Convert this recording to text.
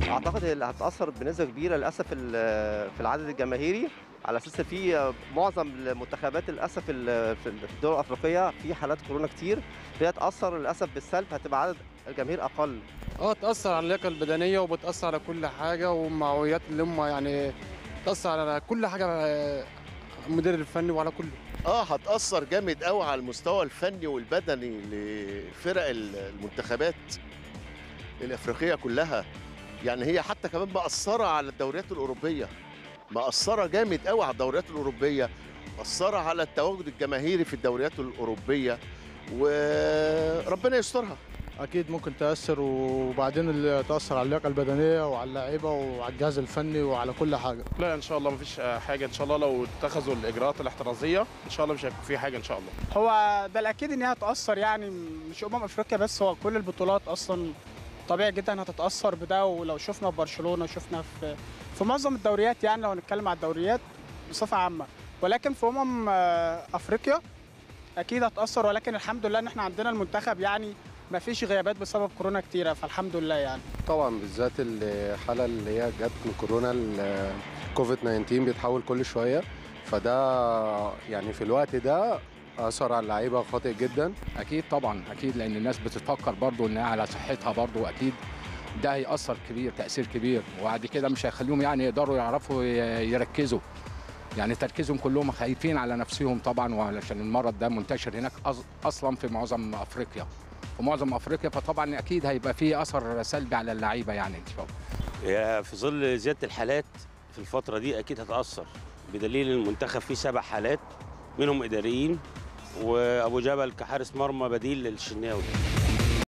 اعتقد هي اللي هتاثر بنسبه كبيره للاسف ال- في العدد الجماهيري على اساس في معظم المنتخبات للاسف ال- في الدول الافريقيه في حالات كورونا كتير فهي تاثر للاسف بالسلب هتبقى عدد الجماهير اقل اه تأثر على اللياقة البدنية وبتأثر على كل حاجة والمعويات اللي هم يعني تأثر على كل حاجة آه، المدير الفني وعلى كله اه هتأثر جامد قوي على المستوى الفني والبدني لفرق المنتخبات الافريقيه كلها يعني هي حتى كمان مأثرة على الدوريات الأوروبية مأثرة جامد قوي على الدوريات الأوروبية مأثرة على التواجد الجماهيري في الدوريات الأوروبية وربنا يسترها اكيد ممكن تاثر وبعدين اللي تاثر على اللياقه البدنيه وعلى اللعيبه وعلى الجهاز الفني وعلى كل حاجه لا ان شاء الله مفيش حاجه ان شاء الله لو اتخذوا الاجراءات الاحترازيه ان شاء الله مش هيكون في حاجه ان شاء الله هو ده الاكيد ان هي هتاثر يعني مش امم افريقيا بس هو كل البطولات اصلا طبيعي جدا هتتاثر بده ولو شفنا في برشلونه شفنا في في معظم الدوريات يعني لو هنتكلم على الدوريات بصفه عامه ولكن في امم آه، افريقيا اكيد هتاثر ولكن الحمد لله ان احنا عندنا المنتخب يعني ما فيش غيابات بسبب كورونا كتيره فالحمد لله يعني طبعا بالذات الحاله اللي هي جت من كورونا الكوفيد 19 بيتحول كل شويه فده يعني في الوقت ده اثر على اللعيبه خاطئ جدا اكيد طبعا اكيد لان الناس بتفكر برضو انها على صحتها برضو اكيد ده هيأثر كبير تأثير كبير وبعد كده مش هيخليهم يعني يقدروا يعرفوا ي- يركزوا يعني تركيزهم كلهم خايفين على نفسهم طبعا وعلشان المرض ده منتشر هناك أص- اصلا في معظم افريقيا في معظم افريقيا فطبعا اكيد هيبقى فيه اثر سلبي على اللعيبه يعني ان شاء الله هي في ظل زياده الحالات في الفتره دي اكيد هتاثر بدليل المنتخب فيه سبع حالات منهم اداريين وابو جبل كحارس مرمى بديل للشناوي